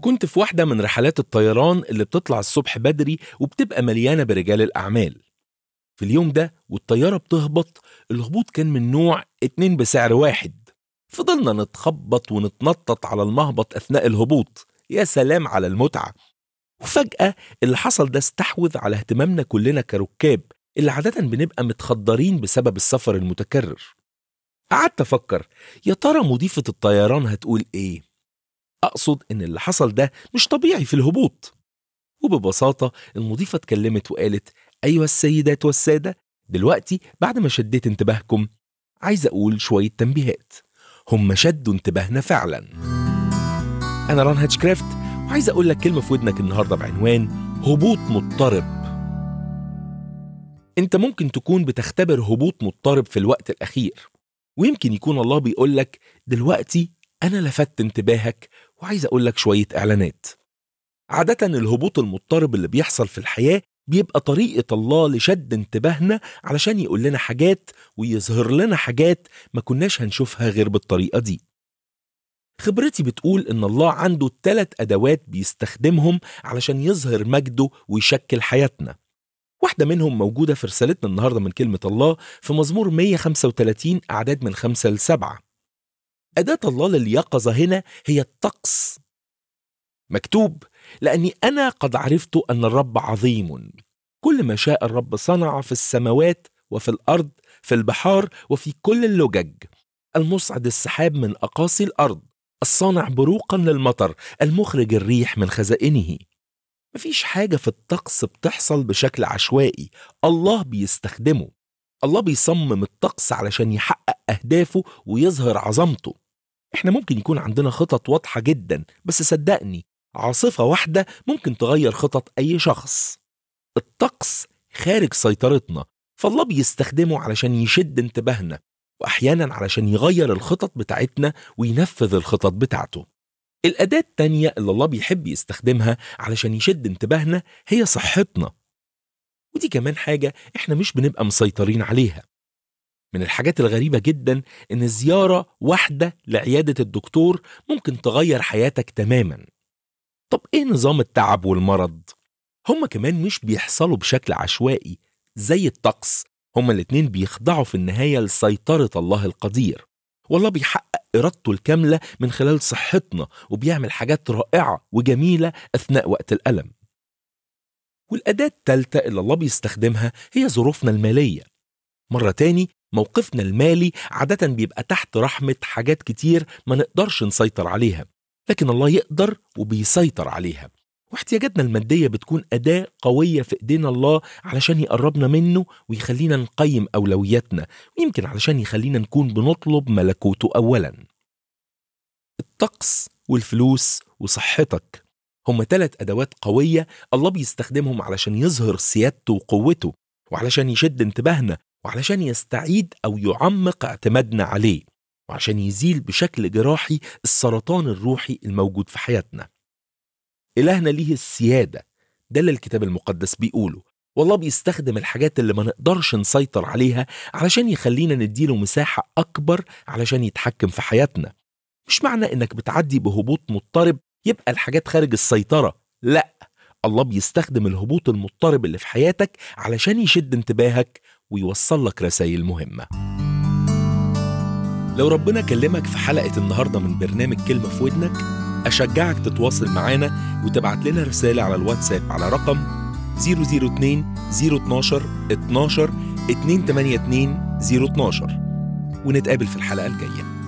كنت في واحدة من رحلات الطيران اللي بتطلع الصبح بدري وبتبقى مليانة برجال الأعمال في اليوم ده والطيارة بتهبط الهبوط كان من نوع اتنين بسعر واحد فضلنا نتخبط ونتنطط على المهبط أثناء الهبوط يا سلام على المتعة وفجأة اللي حصل ده استحوذ على اهتمامنا كلنا كركاب اللي عادة بنبقى متخدرين بسبب السفر المتكرر قعدت أفكر يا ترى مضيفة الطيران هتقول إيه؟ أقصد إن اللي حصل ده مش طبيعي في الهبوط وببساطة المضيفة اتكلمت وقالت أيها السيدات والسادة دلوقتي بعد ما شديت انتباهكم عايز أقول شوية تنبيهات هم شدوا انتباهنا فعلا أنا ران هاتشكرافت وعايز أقول لك كلمة في ودنك النهاردة بعنوان هبوط مضطرب أنت ممكن تكون بتختبر هبوط مضطرب في الوقت الأخير ويمكن يكون الله بيقول لك دلوقتي أنا لفت انتباهك وعايز أقول لك شوية إعلانات عادة الهبوط المضطرب اللي بيحصل في الحياة بيبقى طريقة الله لشد انتباهنا علشان يقول لنا حاجات ويظهر لنا حاجات ما كناش هنشوفها غير بالطريقة دي خبرتي بتقول إن الله عنده ثلاث أدوات بيستخدمهم علشان يظهر مجده ويشكل حياتنا واحدة منهم موجودة في رسالتنا النهاردة من كلمة الله في مزمور 135 أعداد من خمسة لسبعة أداة الله لليقظة هنا هي الطقس مكتوب لأني أنا قد عرفت أن الرب عظيم كل ما شاء الرب صنع في السماوات وفي الأرض في البحار وفي كل اللجج المصعد السحاب من أقاصي الأرض الصانع بروقا للمطر المخرج الريح من خزائنه مفيش حاجة في الطقس بتحصل بشكل عشوائي الله بيستخدمه الله بيصمم الطقس علشان يحقق أهدافه ويظهر عظمته احنا ممكن يكون عندنا خطط واضحة جدا بس صدقني عاصفة واحدة ممكن تغير خطط أي شخص الطقس خارج سيطرتنا فالله بيستخدمه علشان يشد انتباهنا وأحيانا علشان يغير الخطط بتاعتنا وينفذ الخطط بتاعته الأداة التانية اللي الله بيحب يستخدمها علشان يشد انتباهنا هي صحتنا ودي كمان حاجة احنا مش بنبقى مسيطرين عليها من الحاجات الغريبة جدا إن زيارة واحدة لعيادة الدكتور ممكن تغير حياتك تماما طب إيه نظام التعب والمرض؟ هما كمان مش بيحصلوا بشكل عشوائي زي الطقس هما الاتنين بيخضعوا في النهاية لسيطرة الله القدير والله بيحقق إرادته الكاملة من خلال صحتنا وبيعمل حاجات رائعة وجميلة أثناء وقت الألم والأداة التالتة اللي الله بيستخدمها هي ظروفنا المالية مرة تاني موقفنا المالي عادة بيبقى تحت رحمة حاجات كتير ما نقدرش نسيطر عليها لكن الله يقدر وبيسيطر عليها واحتياجاتنا المادية بتكون أداة قوية في إيدينا الله علشان يقربنا منه ويخلينا نقيم أولوياتنا ويمكن علشان يخلينا نكون بنطلب ملكوته أولا الطقس والفلوس وصحتك هم ثلاث أدوات قوية الله بيستخدمهم علشان يظهر سيادته وقوته وعلشان يشد انتباهنا وعلشان يستعيد أو يعمق اعتمادنا عليه وعشان يزيل بشكل جراحي السرطان الروحي الموجود في حياتنا إلهنا ليه السيادة ده اللي الكتاب المقدس بيقوله والله بيستخدم الحاجات اللي ما نقدرش نسيطر عليها علشان يخلينا نديله مساحة أكبر علشان يتحكم في حياتنا مش معنى إنك بتعدي بهبوط مضطرب يبقى الحاجات خارج السيطرة لا الله بيستخدم الهبوط المضطرب اللي في حياتك علشان يشد انتباهك ويوصل لك رسائل مهمة لو ربنا كلمك في حلقة النهاردة من برنامج كلمة في ودنك أشجعك تتواصل معانا وتبعت لنا رسالة على الواتساب على رقم 002 012 12 282 012 ونتقابل في الحلقة الجاية